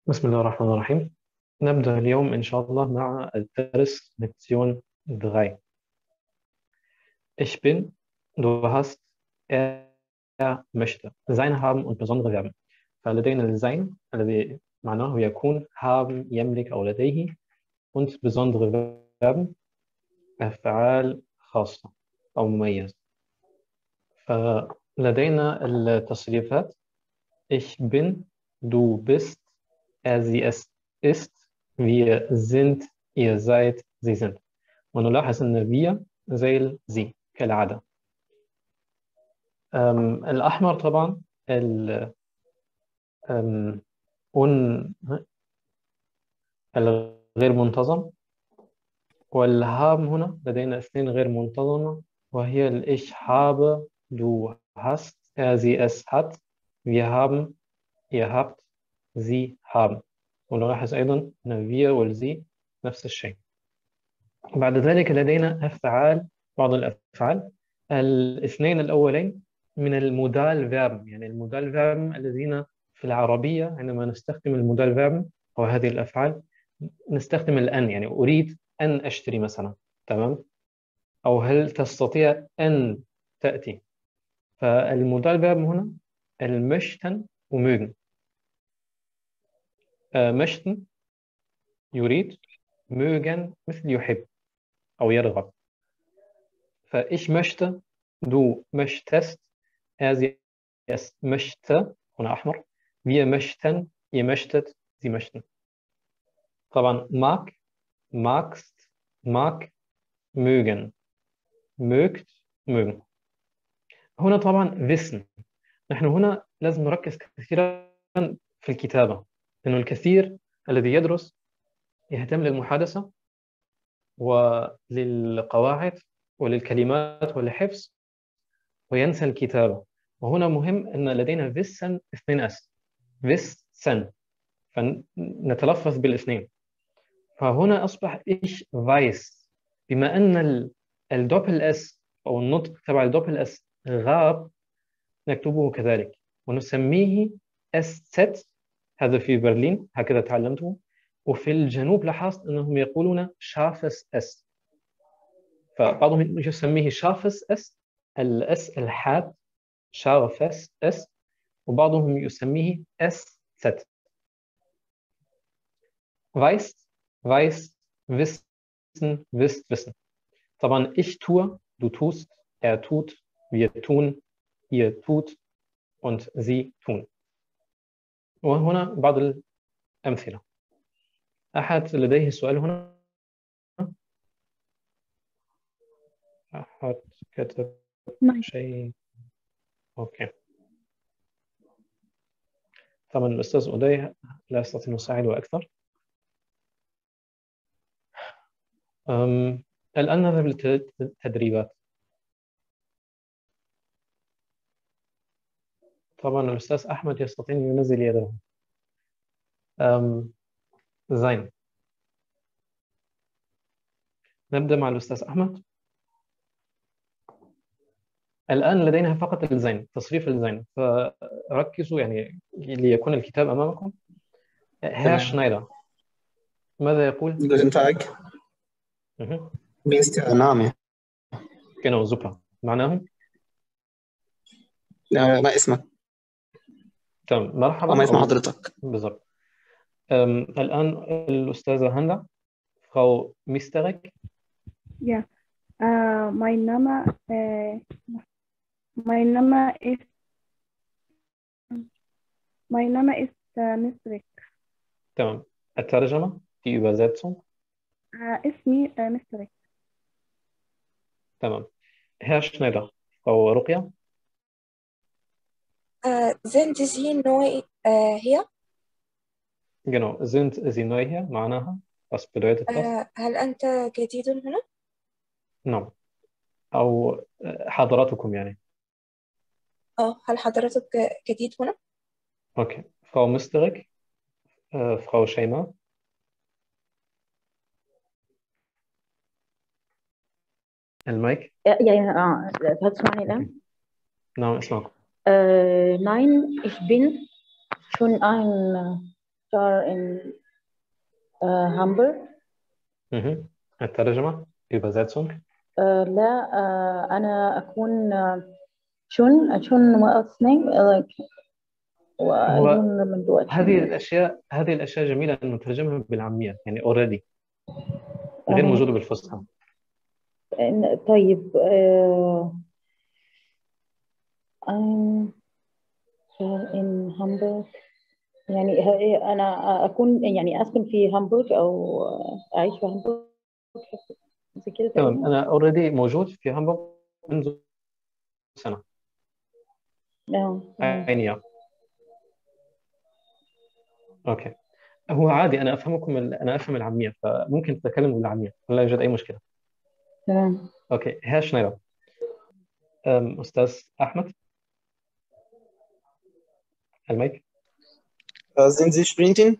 بسم الله الرحمن الرحيم نبدأ اليوم إن شاء الله مع الدرس Lektion 3 Ich bin, du hast, er, er möchte sein haben und besondere Verben فلدينا الزين الذي معناه يكون haben يملك أو لديه und besondere Verben أفعال خاصة أو مميز فلدينا التصريفات Ich bin, du bist er, sie, es ist, wir sind, ihr seid, sie sind. ونلاحظ أن wir زي sie كالعادة. أم الأحمر طبعا ال أم un الغير منتظم والهام هنا لدينا اثنين غير منتظمة وهي الإش habe, du hast, er, sie, es hat, wir haben, ihr habt, sie haben ونلاحظ أيضا أن wir والزي نفس الشيء بعد ذلك لدينا أفعال بعض الأفعال الاثنين الأولين من المودال فيرب يعني المودال فيرب الذين في العربية عندما نستخدم المودال فيرب أو هذه الأفعال نستخدم الأن يعني أريد أن أشتري مثلا تمام أو هل تستطيع أن تأتي فالمودال فيرب هنا المشتن ومögen möchten يريد mögen مثل يحب أو يرغب فإيش möchte du möchtest er sie es möchte هنا أحمر wir möchten ihr möchtet sie möchten طبعا mag magst mag mögen mögt mögen هنا طبعا wissen نحن هنا لازم نركز كثيرا في الكتابة لأنه الكثير الذي يدرس يهتم للمحادثة وللقواعد وللكلمات وللحفظ وينسى الكتابة وهنا مهم أن لدينا فيسن اثنين أس فيسن فنتلفظ بالاثنين فهنا أصبح إيش فايس بما أن الدوبل أس أو النطق تبع الدوبل أس غاب نكتبه كذلك ونسميه اس ست هذا في برلين هكذا تعلمته وفي الجنوب لاحظت انهم يقولون شافس اس فبعضهم يسميه شافس اس الاس الحاد شافس اس وبعضهم يسميه اس ست weiß weiß wissen wisst wissen طبعا ich tue du tust er tut wir tun ihr tut und sie tun وهنا بعض الأمثلة أحد لديه سؤال هنا أحد كتب شيء أوكي طبعا الأستاذ أدي لا يستطيع أن يساعده أكثر أم... الآن نذهب للتدريبات طبعا الأستاذ أحمد يستطيع أن ينزل يده أم زين نبدأ مع الأستاذ أحمد الآن لدينا فقط الزين تصريف الزين فركزوا يعني ليكون الكتاب أمامكم هير شنايدر ماذا يقول؟ Guten Tag. Mhm. Wie ist Ihr Name? Genau, super. معناه آه، ما اسمك؟ تمام مرحبا وما اسم أو- حضرتك؟ بالضبط أم، الآن الأستاذة هندا Frau Misterek Ja, äh, mein Name, äh, mein Name ist, mein Name ist äh, Misrik. تمام الترجمة die Übersetzung Äh, اسمي äh, مسترك. تمام Herr Schneider Frau Ruqya Äh, sind Sie neu äh, hier? genau sind Sie neu hier معناها was bedeutet das äh, هل أنت جديد هنا؟ نعم أو آه، حضراتكم يعني أو هل حضرتك جديد هنا؟ okay Frau Misterek äh, Frau Scheimer المايك Ja, ja, ja, ah, hörst du meine dann? نعم اسمعكم Äh, nein, ich bin schon ein أختار in äh, Hamburg Mhm. الترجمة Übersetzung آه لا آه أنا أكون آه شون شون what's name like وأكون من دول هذه الأشياء هذه الأشياء جميلة إنه نترجمها بالعامية يعني already غير آه. موجودة بالفصحى إن- طيب آه I'm here in Hamburg يعني ه- أنا أكون يعني أسكن في هامبورغ أو أعيش في هامبورغ زي كده تمام تقريبا أنا already موجود في هامبورغ منذ سنة آه، تمام. عينيا أوكي هو عادي أنا أفهمكم ال... أنا أفهم العامية فممكن تتكلموا بالعامية لا يوجد أي مشكلة تمام أوكي Herr Schneider ähm, أستاذ أحمد المايك Äh, sind Sie Studentin?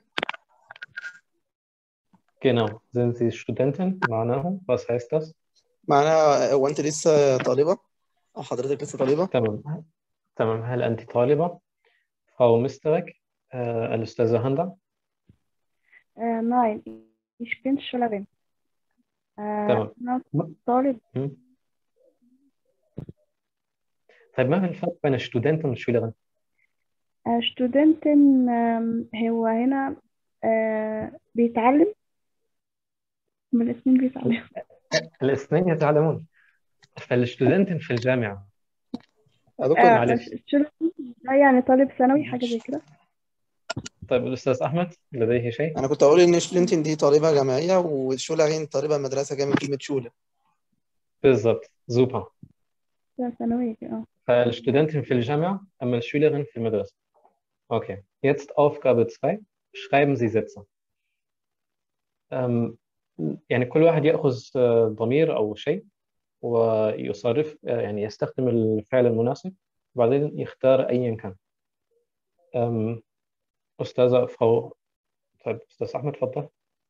Genau sind Sie Studentin معناه was heißt das معناها هو أنت لسه طالبة؟ أو حضرتك لسه طالبة؟ تمام تمام هل أنت طالبة Frau Misterek äh, الأستاذة هندا Äh, nein, ich bin Schülerin. Äh, تمام. أنا طالب مم. طيب ما هو الفرق بين الشتودنت والشولرن آه، ستودنتن آم، هو هنا آه، بيتعلم من الاسمين بيتعلم الاثنين يتعلمون فالشتودنت في الجامعة يا دكتور آه، معلش. student ده يعني طالب ثانوي حاجة زي كده طيب الأستاذ أحمد لديه شيء أنا كنت أقول إن شتودنتين دي طالبة جامعية والشولرين طالبة مدرسة جاية من كلمة شولة بالضبط super ده ثانوية كده اه فالشتودنtin في الجامعة أما الشülerin في المدرسة okay jetzt Aufgabe 2 schreiben Sie Sätze ähm, يعني كل واحد يأخذ آه، ضمير أو شيء ويصرف آه، يعني يستخدم الفعل المناسب وبعدين يختار أيا كان ähm, أستاذة فو طيب أستاذ أحمد تفضل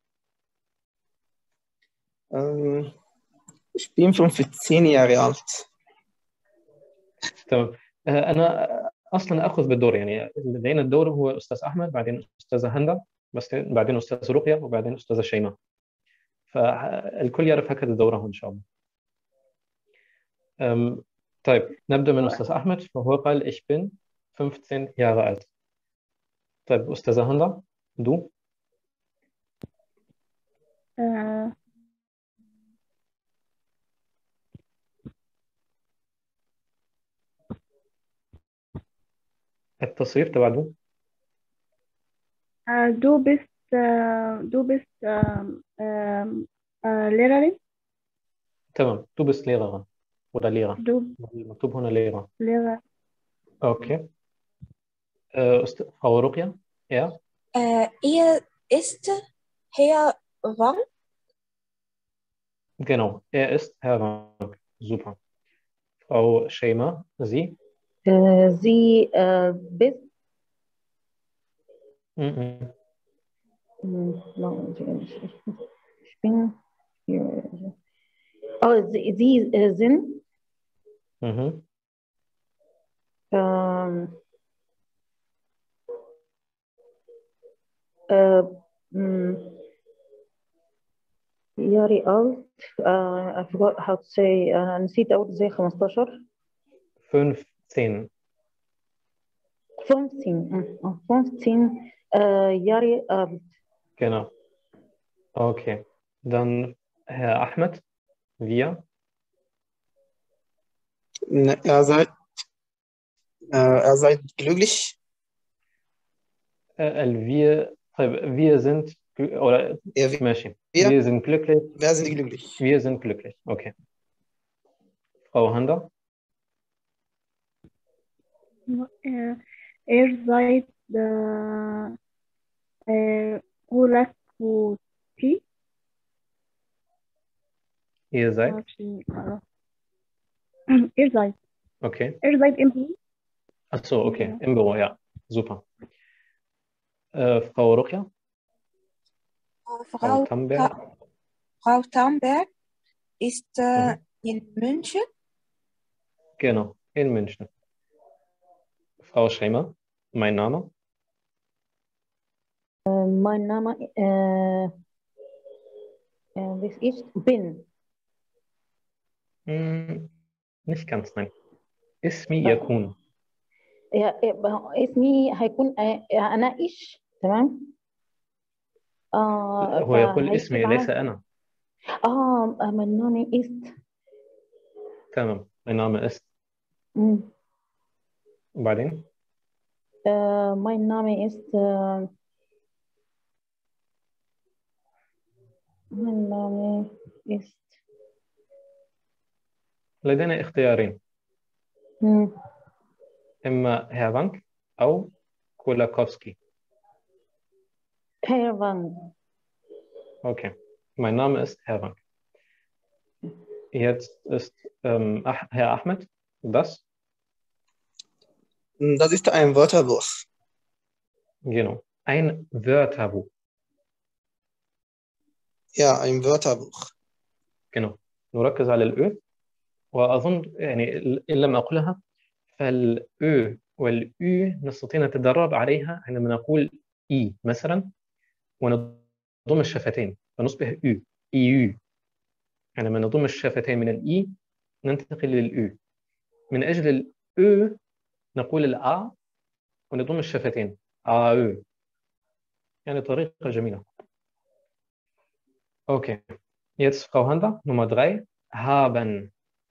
Ähm, ich bin 15 Jahre alt. تمام آه، أنا أصلا أخذ بالدور يعني لدينا الدور هو أستاذ أحمد بعدين أستاذة هندا بس بعدين أستاذ رقية وبعدين أستاذة شيماء فالكل يعرف هكذا دورهم إن شاء الله أم، طيب نبدأ من أستاذ أحمد فهو قال ich bin 15 Jahre alt طيب أستاذة هندا du آه، التصريف تبع du آه، du bist آه، du bist آم، آم، آه، Lehrerin تمام du bist Lehrerin oder Lehrer du مكتوب هنا Lehrer Lehrer okay äh, أست... Frau رقية er Äh, ihr ist Herr Wang? genau er ist Herr Wang super Frau Schema Sie آه، Sie äh, bist Mhm. Hm, no, ich ich bin hier. Oh, Sie, Sie äh, sind Mhm. ähm, äh, hm, Jahre alt. Uh, I forgot how to say. أنا نسيت أقول زي 15 15 15 آه، 15 äh, Jahre alt. genau okay dann Herr Ahmed wir Ne, Er seid, äh, er seid glücklich. äh, wir طيب wir sind gl- oder Er, ماشي Wir? wir sind glücklich wer sind glücklich? wir sind glücklich okay Frau Handa آه، ihr seid آه، آه، Gulakuti ihr seid معرفش أعرف. ihr seid okay ihr seid im Büro ach so okay Ja. im Büro ja super äh, Frau Rukia Äh, Frau Frau, Tamberg Ta Frau Tamberg ist äh, in München. genau in München Frau Schremer mein Name mein Name äh, äh, was ist bin Hm, nicht ganz, nein. اسمي آه. يكون يا- يبقى اسمي هيكون آه، أنا إيش تمام آه هو يقول فهيكتب اسمي معاه- ليس أنا آه mein Name ist تمام mein Name ist مم. وبعدين Äh, mein Name ist äh, mein Name ist لدينا اختيارين مم. إما هيرفانك أو كولاكوفسكي Herr Wang. Okay, mein Name ist Herwank. Jetzt ist ähm, Ach Herr Ahmed das? Das ist ein Wörterbuch. Genau. Ein Wörterbuch. Ja, ein Wörterbuch. genau نركز على الأو وأظن يعني إن لم أقولها فالأو والأو نستطيع نتدرب عليها عندما نقول إي مثلا ونضم الشفتين فنصبح أو إيو عندما نضم الشفتين من الإي ننتقل للأو من أجل الأو نقول الأ ونضم الشفتين آو يعني طريقة جميلة أوكي Jetzt Frau Handa, Nummer drei. Haben.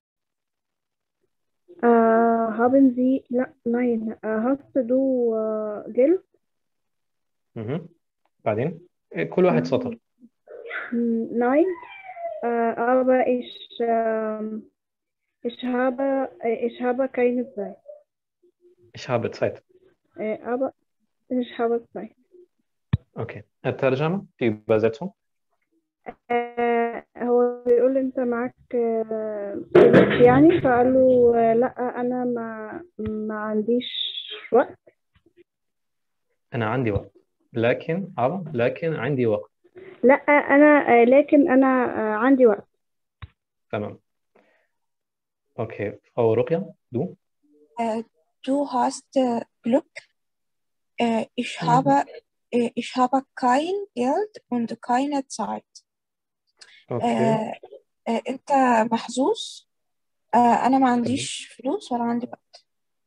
Äh, haben Sie, la, nein, äh, hast du äh, Geld? Mhm. بعدين إيه، كل واحد سطر Hm, Nein, äh, aber ich, ähm, ich habe, äh, ich habe keine Zeit. Ich habe Zeit. Äh, aber ich habe Zeit. Okay. الترجمة في Übersetzung. آه، هو بيقول انت معاك آه، فلوس يعني فقال له آه، لا انا ما ما عنديش وقت أنا عندي وقت. لكن أو لكن عندي وقت. لا انا آه، لكن انا آه، عندي وقت تمام. Okay. Frau Ruqya, du? Äh, du hast äh, Glück. Äh, ich Mhm. habe, äh, ich habe kein Geld und keine Zeit. Okay. آه، آه، أنت محظوظ آه، أنا ما عنديش فلوس ولا عندي وقت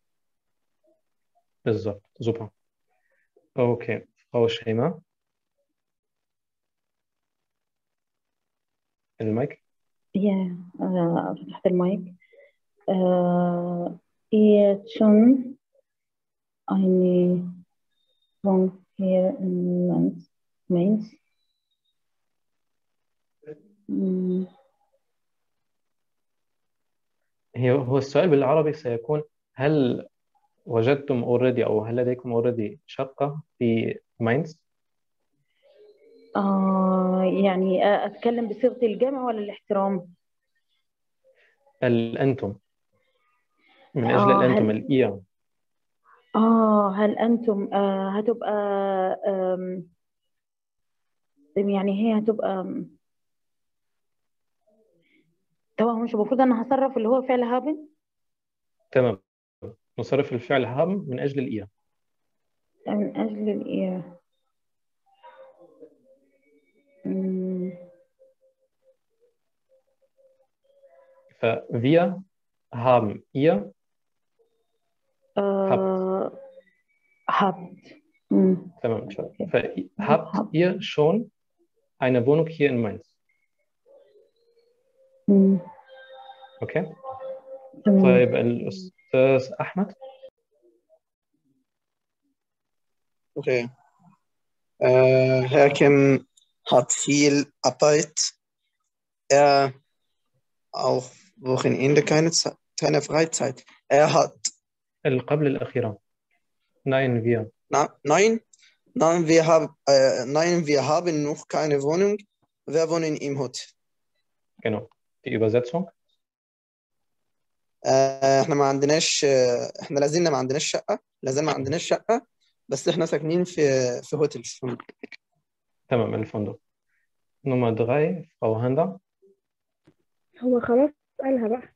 بالظبط. Super. Okay. Frau Schema. المايك. Ja, äh, فتحت المايك. Äh, jetzt schon eine Wohnung hier in Mainz. Mainz. مم. هي هو السؤال بالعربي سيكون هل وجدتم already أو هل لديكم already شقة في ماينز؟ آه يعني آه، أتكلم بصيغة الجمع ولا الاحترام؟ الأنتم من أجل آه، الأنتم هل- الإيا آه هل أنتم آه هتبقى آم، يعني هي هتبقى آم، طبعا مش المفروض أنا هصرف اللي هو فعل هابن تمام نصرف الفعل هم من أجل الإيا من أجل الإيه مم، فwir haben ihr آه habt مم، تمام فhabt ihr schon eine Wohnung hier in Mainz مم، okay تمام. طيب الأستاذ أحمد Okay. Äh, Herr Kim hat viel Arbeit. Er auch Wochenende keine, Ze- keine Freizeit. Er hat, قبل الأخيرة nein wir na, nein, nein, wir haben, äh, nein, wir haben noch keine Wohnung. Wir wohnen im Hotel. genau die Übersetzung آه، احنا ما عندناش آه، احنا لازلنا ما عندناش شقة لازال ما عندناش شقة بس احنا ساكنين في في هوتل في فندق. تمام الفندق Nummer drei Frau Handa هو خلاص قالها بقى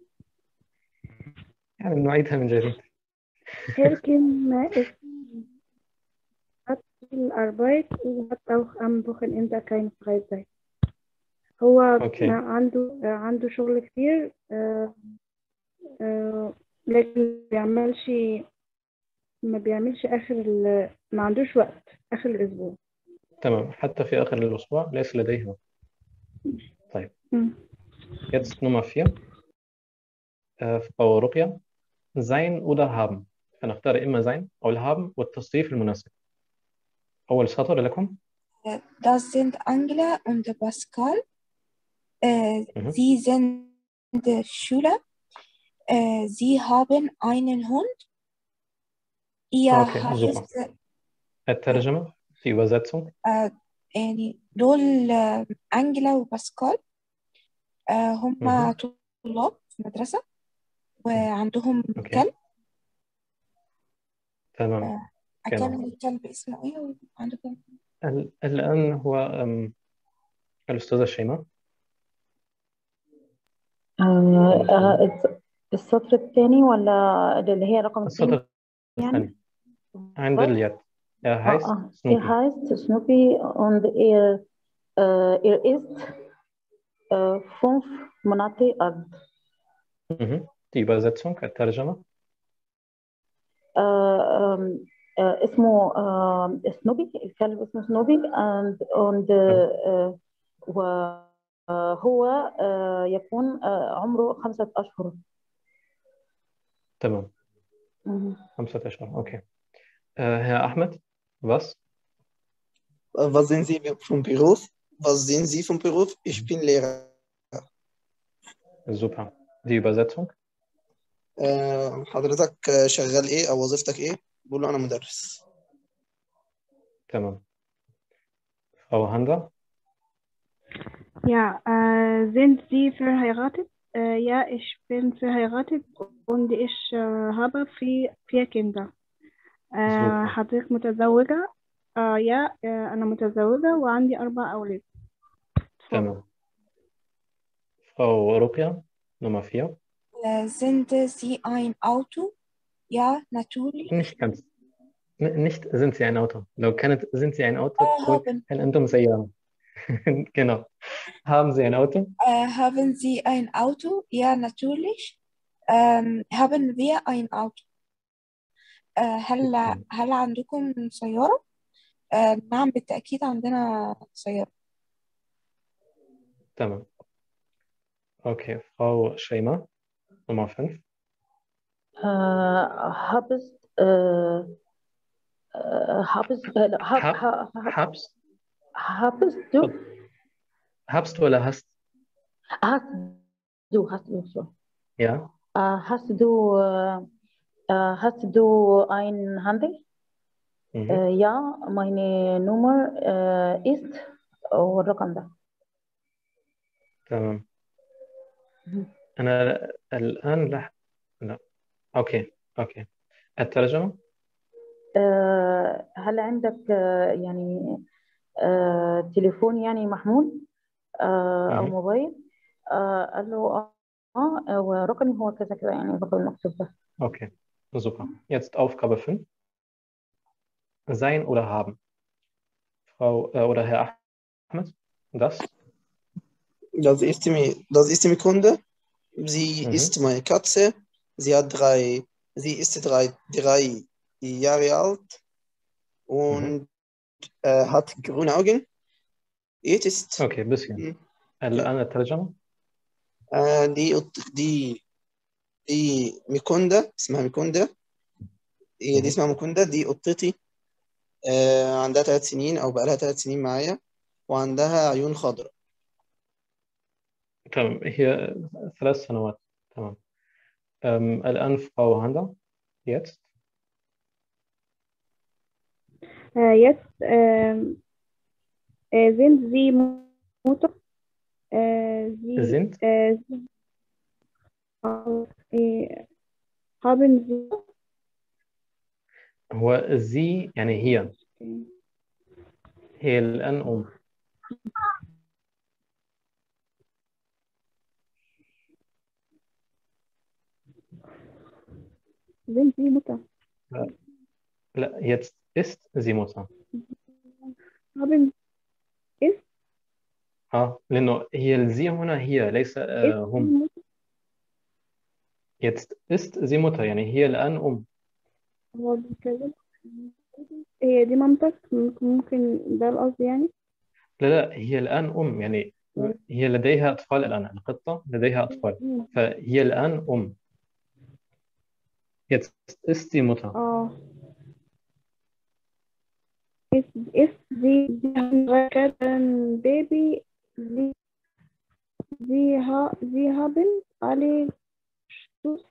يعني نعيدها من جديد Herr Kim ist hat viel viel Arbeit und hat auch am Wochenende keine Freizeit. هو Okay. عنده عنده شغل كتير آه، آه، لكن ما بيعملش ما بيعملش آخر ال... ما عندوش وقت آخر الأسبوع تمام حتى في آخر الأسبوع ليس لديه وقت مم. Jetzt Nummer vier. Äh, Frau Ruqya. Sein oder haben. فنختار إما sein أو الhaben والتصريف المناسب. أول سطر لكم. Das sind Angela und Pascal. Äh, Mhm. Sie sind Schüler. Äh, Sie haben einen Hund. Ihr Okay, heißt الترجمة في Übersetzung. آه يعني دول آه أنجلا وباسكال آه هم مهم. طلاب في مدرسة وعندهم أوكي. كلب تمام. آه كلب. أكمل الكلب اسمه إيه وعنده كلب ال- الآن هو أم، الأستاذة شيماء. آه، آه، الس- السطر الثاني ولا اللي هي رقم اثنين السطر يعني الثاني عند آه. اليد. Er آه، heißt آه. Snoopy. Er heißt Snoopy und er, äh, er ist äh, fünf Monate alt. Mhm. Die Übersetzung الترجمة. آه، آم، آه، اسمه آه، سنوبي الكلب اسمه سنوبي and, und آه، وهو آه، يكون آه، عمره خمسة أشهر تمام. مهم. خمسة أشهر. Okay. Äh, Herr Ahmed, was? Was sind Sie vom Beruf? Was sind Sie vom Beruf? Ich bin Lehrer. Super. Die Übersetzung. آه، حضرتك آه، شغال ايه او وظيفتك ايه؟ بقول له انا مدرس. تمام. Frau Handa. Ja, äh, sind Sie verheiratet? Äh, ja, ich bin verheiratet und ich äh, habe vier, vier Kinder. äh, Super. حضرتك متزوجة؟ آه يا آه أنا متزوجة وعندي أربع أولاد. تمام. Frau Ruqya, Nummer vier. äh, Sind Sie ein Auto? Ja, natürlich Nicht ganz. N- Nicht sind Sie ein Auto. لو كانت sind Sie ein Auto äh, تقول haben, هل أنتم سيارة؟ genau. Haben Sie ein Auto? äh, haben Sie ein Auto? Ja, natürlich ähm, haben wir ein Auto äh, هل تمام. هل عندكم سيارة؟ آه، نعم بالتأكيد عندنا سيارة تمام. Okay, Frau Schema, Nummer fünf. آه، habest آه، آه، habest آه، لا، hab- Hab- ha- ha- Habst, habest du habst oder hast? hast du hast du so. Ja. آه، hast du آه، آه، hast du ein Handy Mhm. آه، ja meine Nummer آه، ist والرقم ده تمام. مهم. أنا الآن لا لا. أوكي أوكي. الترجمة؟ آه، هل عندك آه، يعني آه، تليفون يعني محمول آه، أو مهم. موبايل آه، قال له اه آه، ورقمي هو كذا كذا يعني الرقم المكتوب ده Okay, super. Jetzt Aufgabe 5. Sein oder haben. Frau äh, oder Herr Ahmed, das? Das ist die, das ist die Kunde. Sie Mhm. ist meine Katze. Sie hat drei, sie ist drei, drei Jahre alt und äh, hat grüne Augen. Jetzt ist Okay, ein bisschen. Mhm. الآن الترجمة. äh, die, die, die ميكوندا اسمها ميكوندا هي مهم. دي اسمها ميكوندا دي قطتي آه، عندها ثلاث سنين أو بقالها ثلاث سنين معايا وعندها عيون خضراء تمام هي ثلاث سنوات تمام ähm, الآن Frau Handa jetzt Äh, jetzt ähm, äh, sind Sie Mutter? Äh, Sie, sind äh, Sie, äh, haben Sie هو sie يعني هي هي الآن أم sind Sie Mutter? لا jetzt ist sie Mutter haben اه لأنه هي الزي هنا هي ليس آه هم jetzt ist sie Mutter يعني هي الآن أم هو بيتكلم هي دي مامتك ممكن ممكن ده القصد يعني لا لا هي الآن أم يعني هي لديها أطفال الآن القطة لديها أطفال فهي الآن أم jetzt ist sie Mutter اه ist ist sie sie haben keinen Baby sie sie ha sie haben alle Stuss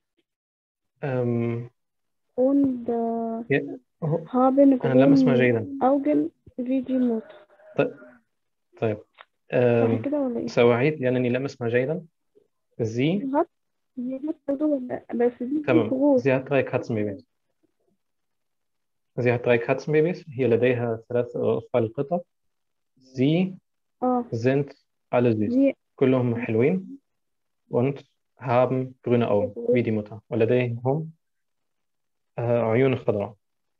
ähm, und äh, ja, oh, haben أنا لم أسمع grüne جيدا Augen wie die Mutter طيب صح ähm, كده ولا ايه؟ سأعيد لأنني لم أسمع جيدا sie hat sie hat برضه ولا بس دي تمام فروض sie hat drei Katzenbabys sie hat drei Katzenbabys هي لديها ثلاث أطفال قطط sie اه sind alle süß دي كلهم حلوين und haben grüne Augen wie die Mutter ولديهم آه، عيون خضراء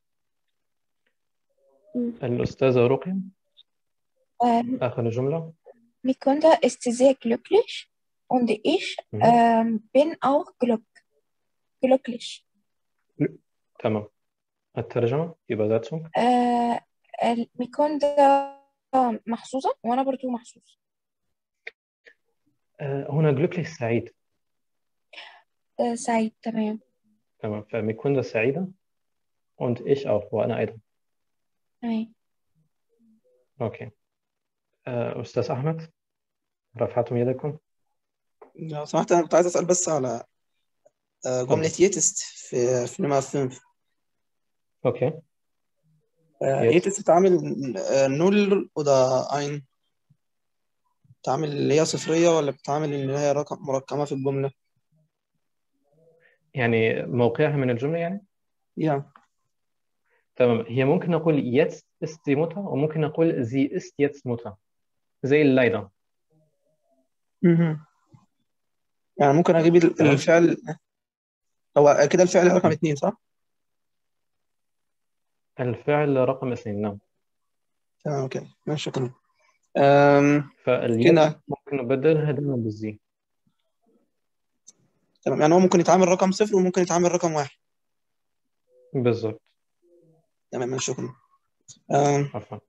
مم. الأستاذة رقية Ähm, آخر جملة Mikunda ist sehr glücklich und ich Mhm. ähm, bin auch glück, glücklich. تمام الترجمة Übersetzung آه ال- ميكوندا محظوظة وأنا برضو محظوظ آه، هنا glücklich سعيد آه سعيد تمام تمام فميكوندا سعيدة und ich auch وأنا أيضا تمام أوكي آه، أستاذ أحمد رفعتم يدكم لو سمحت انا كنت عايز اسال بس على آه، جمله يتست في في نمرة 5 أوكي آه، Jetzt. يتست بتعمل آه، نول ولا ein بتعمل اللي هي صفريه ولا بتعمل اللي هي رقم مرقمه في الجمله يعني موقعها من الجملة يعني يا تمام هي ممكن نقول jetzt ist sie Mutter وممكن نقول sie ist jetzt Mutter زي leider مهم. يعني ممكن اجيب ال- تمام. الفعل هو كده الفعل رقم اتنين صح؟ الفعل رقم اثنين نعم تمام اوكي ماشي شكرا أم، فاليت كده ممكن نبدلها دائما بالزي تمام يعني هو ممكن يتعامل رقم صفر وممكن يتعامل رقم واحد بالضبط تمام ماشي شكرا أم، عفوا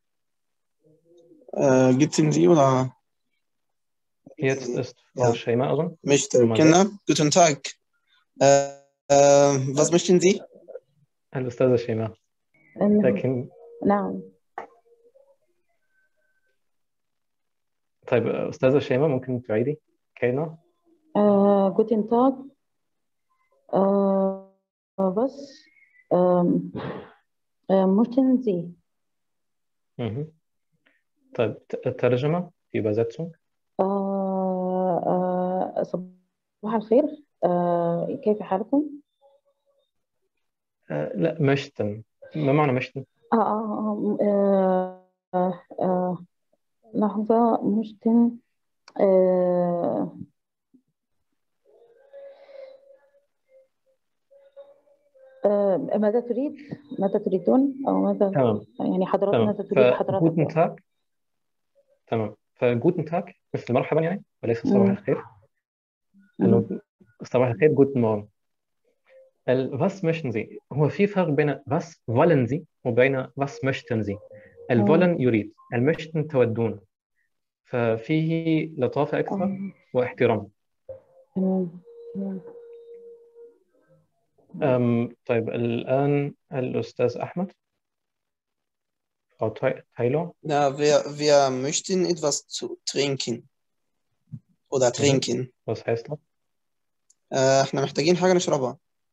أه، جبت دي ولا jetzt ist Frau Ja. Scheimer أظن möchte Nummer Kinder guten Tag äh, äh, was möchten Sie الأستاذة شيماء نعم لكن نعم طيب أستاذة شيماء ممكن تعيدي كينا آه guten Tag آه was ähm, äh, möchten Sie مهم. طيب ت- الترجمة في Übersetzung آه آه صباح الخير آه كيف حالكم؟ آه لا möchten ما معنى möchten آه آه آه آه آه لحظة مشتن آه آه ماذا تريد؟ ماذا تريدون؟ أو ماذا تمام يعني حضرتك تمام ماذا تريد حضرتك؟ فجوتن تاج تمام فجوتن تاج مثل مرحبا يعني وليس صباح مم. الخير مم. لأنه صباح الخير جوتن مورن ال was möchten Sie هو في فرق بين was wollen Sie وبين was möchten Sie ال مم. wollen يريد ال möchten تودون ففيه لطافة أكثر آه، واحترام تمام تمام. أم طيب الآن الأستاذ أحمد Frau Tai- Taylor ja, wir, wir möchten etwas zu trinken oder trinken was heißt das äh, احنا محتاجين حاجة نشربها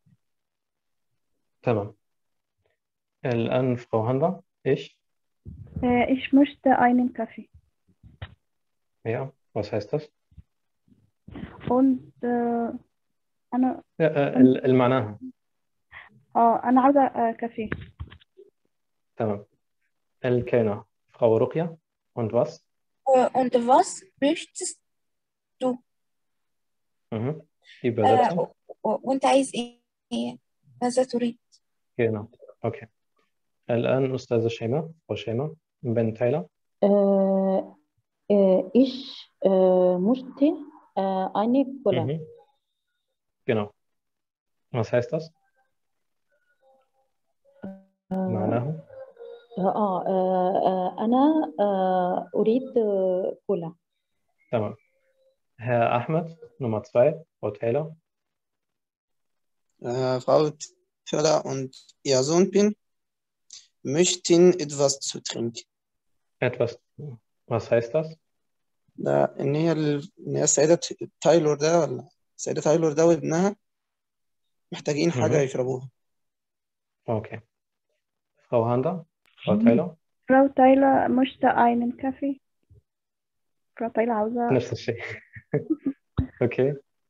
تمام الآن Frau Handa ich Äh, ich möchte einen Kaffee. ja was heißt das Und äh, أنا ja, äh, ال- المعناها آه أنا عاوزة آه كافيه. تمام الكلمة Frau رقية und was Äh, Und was möchtest mhm. die äh, Übersetzung وأنت عايز إيه؟ ماذا تريد؟ genau okay الآن أستاذة شيماء Frau شيماء Ben Taylor. Äh, äh, ich äh, möchte äh, eine Cola. Mhm. Genau. Was heißt das? آه معناه آه آه، أنا آه، أريد آه، كولا تمام Herr Ahmed, Nummer zwei, Frau Taylor. Äh, Frau Töller und ihr Sohn bin, möchten etwas zu trinken. Etwas, was heißt das? ده إن هي ال... إن هي السيدة تايلور ده ولا السيدة تايلور ده وابنها محتاجين حاجة Mhm. يشربوها Okay. Frau Handa, Frau Taylor, Frau Tyler möchte einen Kaffee. Frau Tyler عاوزة نفس الشيء. Okay.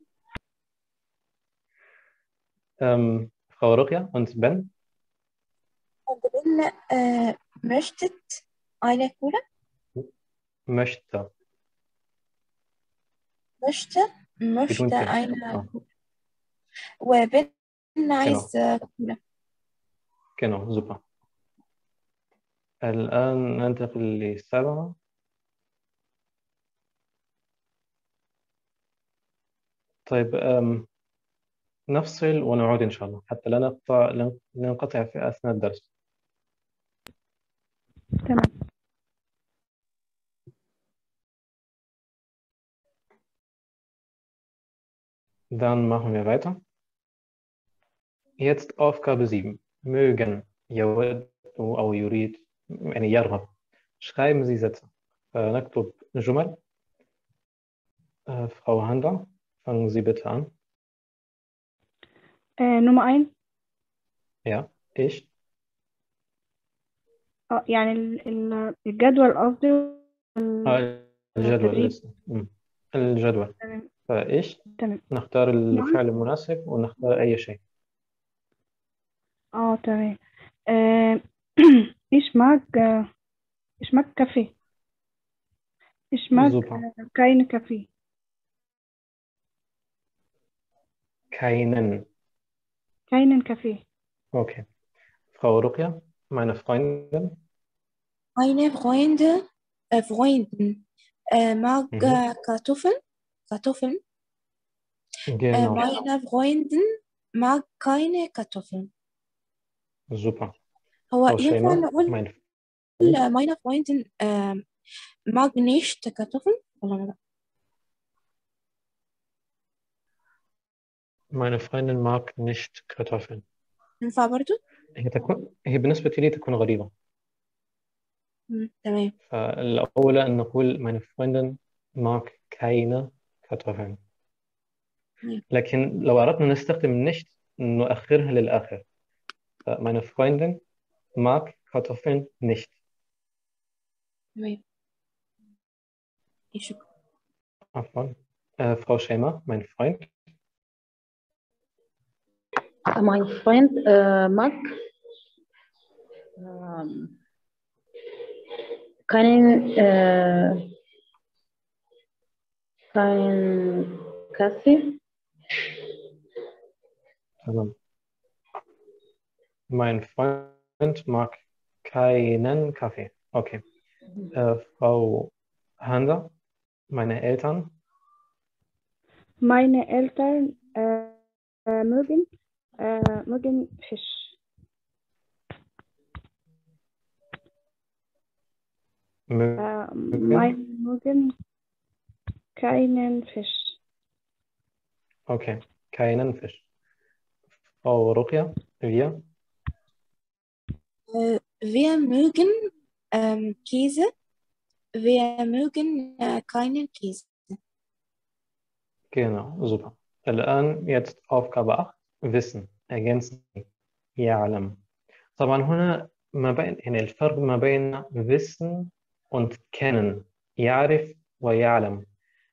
Ähm, Frau Ruqya und Ben, Und bin äh, möchtet eine Cola? möchte. möchte möchte بدون ت. eine آه. Cola. وبن عايز كولا genau, super. الآن ننتقل للسابعة. طيب أم نفصل ونعود إن شاء الله حتى لا نقطع لا ننقطع في أثناء الدرس. تمام Dann machen wir weiter. Jetzt Aufgabe 7. Mögen, يود أو يريد يعني يرغب. Schreiben Sie Sätze. فنكتب جمل. Äh, Frau Handa, fangen Sie bitte an. آه Nummer eins Ja, ich. اه يعني ال- ال- الجدول قصدي ال- آه، الجدول التدريب. لسه. مم. الجدول. تمام فإيش تمام نختار الفعل المناسب ونختار أي شيء. اه تمام آه، ich mag äh, ich mag Kaffee ich mag Super. äh, keine Kaffee Keinen. keinen Kaffee Okay. Frau Ruqya, meine Freundin. eine Freunde äh, Freunden äh, mag Mhm. äh, Kartoffeln Kartoffeln äh, Genau. meine Freundin mag keine Kartoffeln Super. هو Frau ينفع Schämer, نقول mein äh, meine Freundin äh, mag nicht Kartoffeln ولا لا meine Freundin mag nicht Kartoffeln. ينفع برضو هي تكون هي بالنسبة لي تكون غريبة. مم، تمام فالأولى أن نقول meine Freundin mag keine Kartoffeln. مم. لكن لو أردنا نستخدم nicht نؤخرها للآخر. meine Freundin mag Kartoffeln nicht. تمام شكرا عفوا. Äh, Frau Schämer, mein Freund. mein Freund äh, mag ähm, keinen äh, kein Kaffee تمام. Mein Freund mag keinen Kaffee. Okay. Äh, Frau Handa, meine Eltern. meine Eltern äh, äh, mögen äh, mögen Fisch Mö- äh, meine mögen keinen Fisch Okay, keinen Fisch. Frau Ruqya, wir. äh, wir mögen ähm, Käse wir mögen äh, keinen Käse Genau, super. الآن jetzt Aufgabe 8 Wissen ergänzen يعلم طبعا هنا ما بين يعني الفرق ما بين wissen und kennen يعرف ويعلم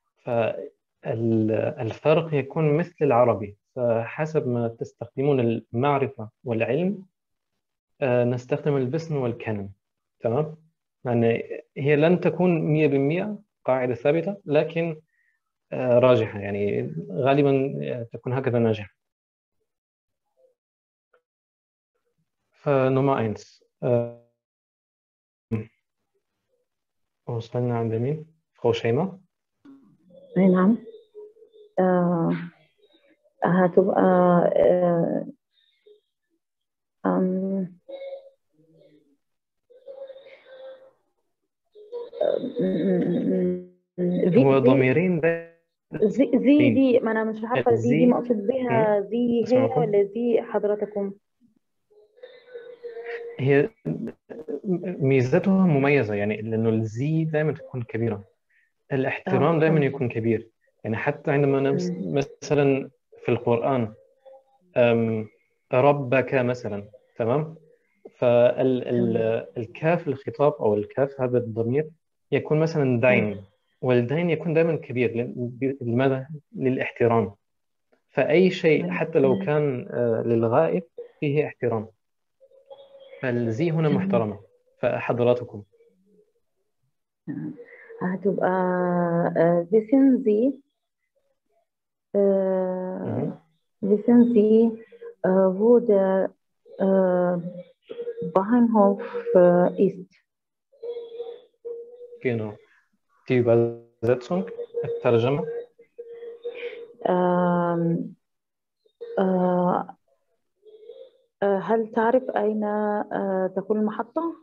فالفرق يكون مثل العربي فحسب ما تستخدمون المعرفة والعلم آه، نستخدم البسن والكنن تمام يعني هي لن تكون 100% قاعدة ثابتة لكن آه، راجحة يعني غالبا آه، تكون هكذا ناجحة فنمرة 1 آه، وصلنا عند مين؟ Frau شيماء أي نعم آه هتبقى آه أم زي هو زي ضميرين ده زي, زي مين؟ دي ما أنا مش عارفة زي دي الزي مقصود بها زي هي اسمعكم ولا زي حضرتكم هي ميزتها مميزة يعني لأنه الزي دائما تكون كبيرة الاحترام اه دائما فهمت يكون كبير يعني حتى عندما نمس مم. مثلا في القرآن أم، ربك مثلا تمام فالكاف الخطاب أو الكاف هذا الضمير يكون مثلا مم. دين والدين يكون دائما كبير لأن- لماذا؟ للاحترام فأي شيء حتى لو مم. كان آه، للغائب فيه احترام فالزي هنا مم. محترمة فحضراتكم هتبقى آه، wissen Sie مهم. äh, wissen Sie äh, wo der äh, Bahnhof äh, ist Genau. Die Übersetzung, الترجمة ähm, äh, äh, هل تعرف أين آه، تكون المحطة؟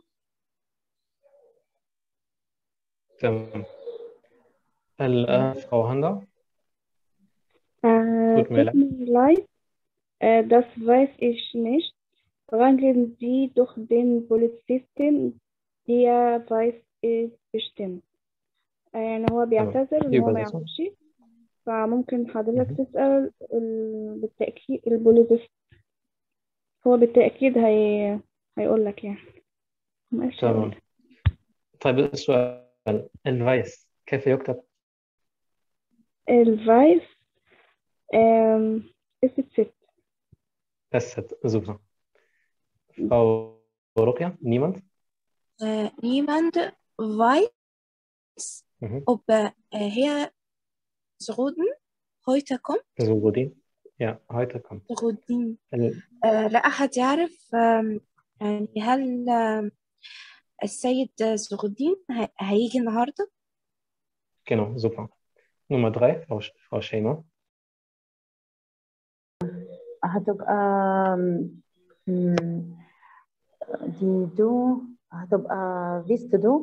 تمام الآن Frau Handa Äh, tut mir tut leid mir leid, äh, das weiß ich nicht. Fragen Sie doch den Polizisten, der weiß es bestimmt. آه، يعني هو تمام بيعتذر die إن هو ما Übersetzung يعرفش فممكن حضرتك مهم. تسأل ال... بالتأكيد البوليسيست هو بالتأكيد هي... هيقول لك يعني ماشي هيقول تمام لك طيب السؤال الفايس كيف يكتب؟ الفايس ähm, ist es ست أسد super Frau رقية niemand Äh, niemand weiß, مهم. ob äh, Herr Srudin heute kommt. زودين ja heute kommt Srudin. ال... آه، لا أحد يعرف آم، يعني هل آم، السيد سرودين هي- هيجي النهاردة؟ genau super Nummer drei Frau, Sch- Frau شيماء هتبقى مم، دي دو هتبقى visst du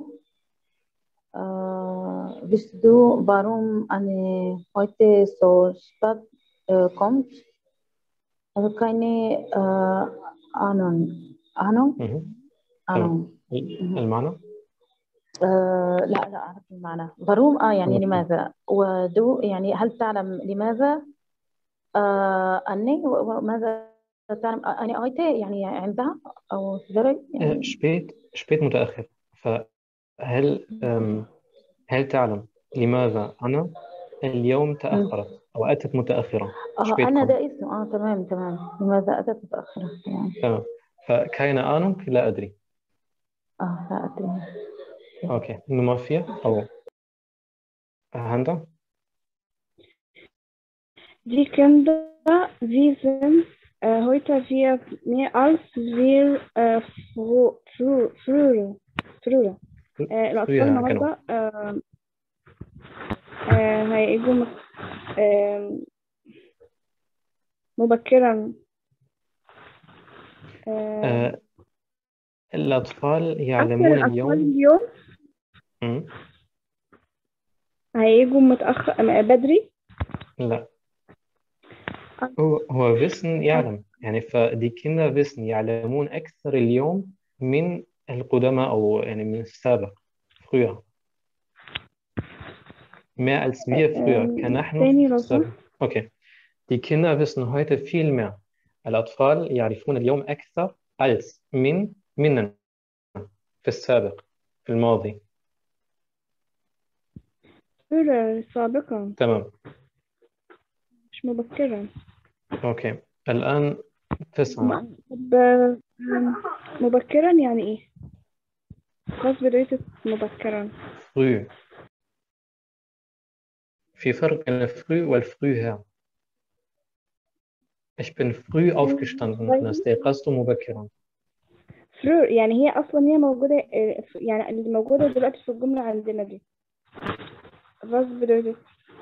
äh, visst du warum eine heute so spät äh, kommt also keine äh, Ahnung Ahnung مهم. Ahnung تمام ال- مهم. المعنى آه لا لا أعرف المعنى ضروم آه يعني أوكي. لماذا ودو يعني هل تعلم لماذا آه أني وماذا تعلم آه، أنا أيت يعني عندها أو درج آه، يعني spät spät متأخر فهل أم، هل تعلم لماذا أنا اليوم تأخرت أو أتت متأخرة آه spät أنا kommen ده اسمه آه تمام تمام لماذا أتت متأخرة يعني تمام فكاين Ahnung لا أدري آه لا أدري أوكي Nummer vier أو Handa Die Kinder, sie sind äh, heute wir mehr als wir äh, fro- fro- früher. früher. آه، الأطفال früher genau النهاردة آه، آه، هيجوا مت- آه، مبكرا آه، آه، الأطفال أكثر يعلمون الأطفال اليوم اليوم مم. هيجوا متأخر بدري لا هو هو wissen يعلم يعني فدي Kinder wissen يعلمون أكثر اليوم من القدماء أو يعني من السابق früher mehr als wir früher آم، كنحن تاني في لو السابق سمحت أوكي die Kinder wissen heute viel mehr الأطفال يعرفون اليوم أكثر als من مننا في السابق في الماضي früher سابقا تمام مش مبكرا أوكي الآن تسعة م- طب آم، مبكرا يعني ايه؟ Was bedeutet مبكرا؟ früh في فرق بين früh والfrüher Ich bin früh aufgestanden und استيقظت مبكرا früher يعني هي أصلا هي موجودة آه، ف- يعني اللي موجودة دلوقتي في الجملة عندنا دي was bedeutet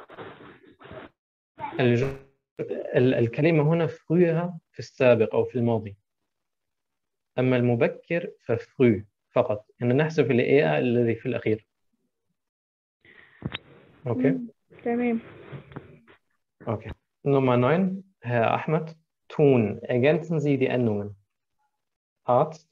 الج... ال- الكلمة هنا früher في السابق أو في الماضي أما المبكر ففرü فقط إن نحذف الإيه الذي في الأخير أوكي مم. تمام Okay. Nummer 9, Herr Ahmed. Tun. Ergänzen Sie die Endungen. Arzt,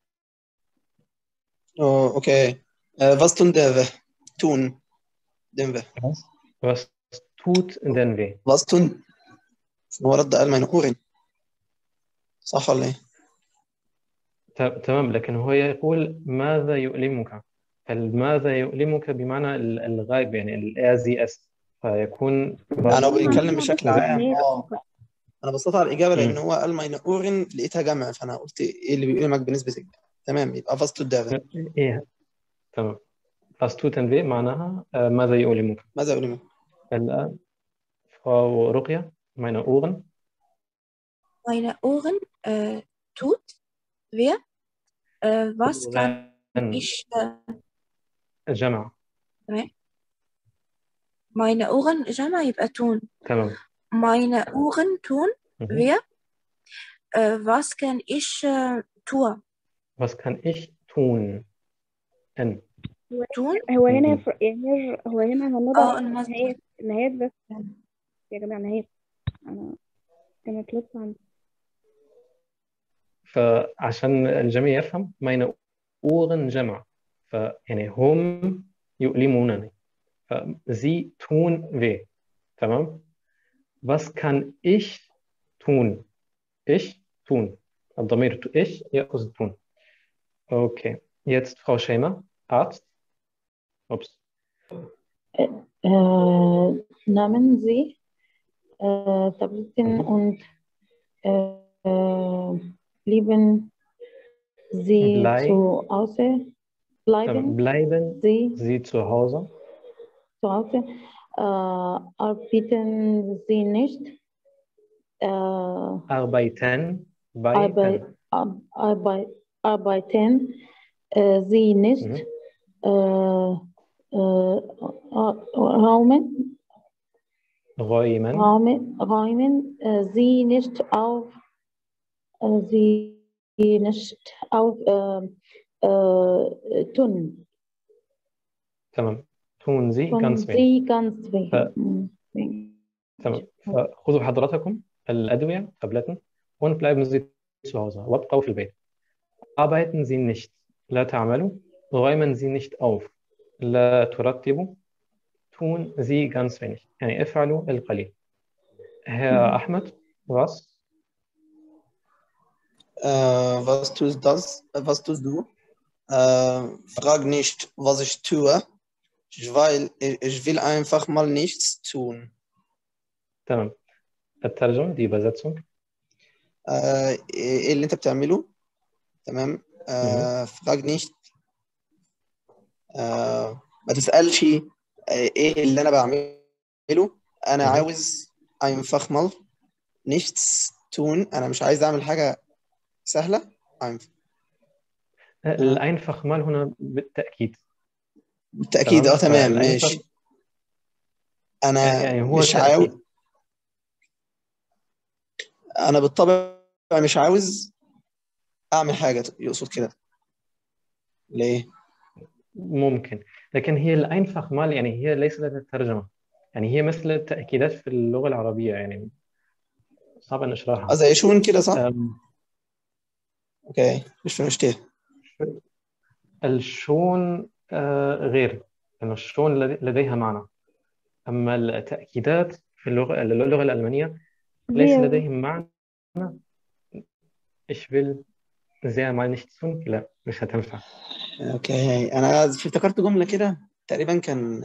Oh, okay. Äh, was tun der wir? Tun. Den wir. was tut denn weh? Was tun? هو رد قال meine Ohren. صح ولا ايه؟ ت- تمام لكن هو يقول ماذا يؤلمك؟ فالماذا يؤلمك بمعنى ال- الغائب يعني الآزي أس فيكون يعني هو was بيتكلم هو بشكل بس عام يعني اه انا بصيت على الاجابه لان مم. هو قال meine Ohren لقيتها جمع فانا قلت ايه اللي بيقولمك بنسبه الجمع تمام يبقى was tut der wir? إيه تمام was tut denn weh معناها آه، ماذا يؤلمك؟ ماذا يؤلمك؟ الآن Frau رقية meine Ohren Meine Ohren äh, tut weh. Äh, was kann Ohren ich äh, جمع meine Ohren جمع يبقى tun. تمام Meine Ohren tun Mhm. weh. Äh, was kann ich äh, tun? Was kann ich tun? N. tun? هو هنا مم. فر- يعني هو هنا هنضع اه المصدر نهايات نهايات بس يا جماعة نهايات أنا كانت لسه عندي فعشان الجميع يفهم meine Ohren جمع فيعني هم يؤلمونني فssie tun weh تمام was kann ich tun ich tun الضمير ت- ich يأخذ tun okay jetzt Frau Schemer Arzt ups Äh, nahmen Sie äh, Tabletten und äh, blieben Sie Blei- zu Hause? تمام. Bleiben bleiben Sie Sie zu Hause zu Hause? Äh, arbeiten Sie nicht? Äh, arbeiten bei Arbeit, Ar- Arbeit, arbeiten äh, Sie nicht? Mhm. Äh, äh, Raumen, räumen Räumen, räumen äh, Sie nicht auf, äh, Sie nicht auf äh, äh, tun, تمام tun Sie tun ganz wenig Sie ganz wenig. ف- Mm, تمام فخذوا حضراتكم الأدوية تابلتن und bleiben Sie zu Hause وابقوا في البيت arbeiten Sie nicht لا تعملوا räumen Sie nicht auf لا ترتبوا tun Sie ganz wenig يعني افعلوا القليل Herr Ahmed was Äh, was tust das? Äh, Was tust du? Äh, frag nicht, was ich tue, weil ich, ich will einfach mal nichts tun. تمام الترجمة دي übersetzung آه، ايه اللي انت بتعمله تمام آه، frag nicht آه، ما تسألش آه، ايه اللي انا بعمله انا مهم. عاوز einfach mal nichts tun انا مش عايز اعمل حاجة سهلة einfach. الأينفخ مال هنا بالتأكيد بالتأكيد اه تمام فالأينفخ ماشي انا يعني هو مش عاوز تأكيد انا بالطبع مش عاوز اعمل حاجة يقصد كده ليه ممكن لكن هي الأينفخ مال يعني هي ليست الترجمة يعني هي مثل التأكيدات في اللغة العربية يعني صعب أن أشرحها اه زي شون كده صح أم، اوكي مش verstehe الشون آه، غير لأن الشون لدي- لديها معنى أما التأكيدات في اللغة اللغة الألمانية ليس هي لديهم معنى ich will sehr mal nichts tun لا مش هتنفع اوكي انا افتكرت جمله كده تقريبا كان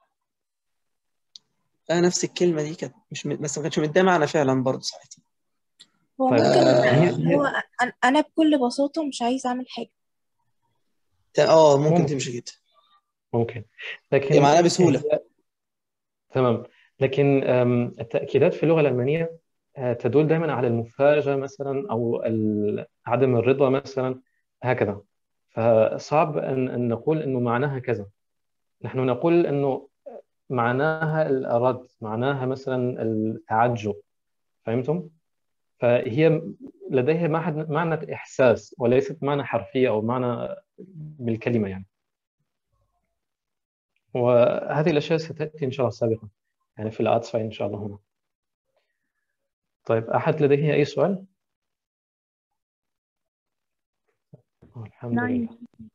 آه نفس الكلمه دي كانت مش م- بس ما كانتش مديه معنى فعلا برضه ساعتها هو طيب ممكن هي هو هي أنا- أنا بكل بساطة مش عايز أعمل حاجة تا- اه ممكن ممكن تمشي كده ممكن هي لكن معناها بسهوله هي تمام لكن أم، التأكيدات في اللغة الألمانية آه، تدل دائما على المفاجأة مثلا أو ال- عدم الرضا مثلا هكذا فصعب أن أن نقول أنه معناها كذا نحن نقول أنه معناها الرد معناها مثلا التعجب فهمتم؟ فهي لديها معنى إحساس وليست معنى حرفية أو معنى بالكلمة يعني وهذه الأشياء ستأتي إن شاء الله سابقا يعني في الآتسفا إن شاء الله هنا طيب أحد لديه أي سؤال؟ الحمد نعم لله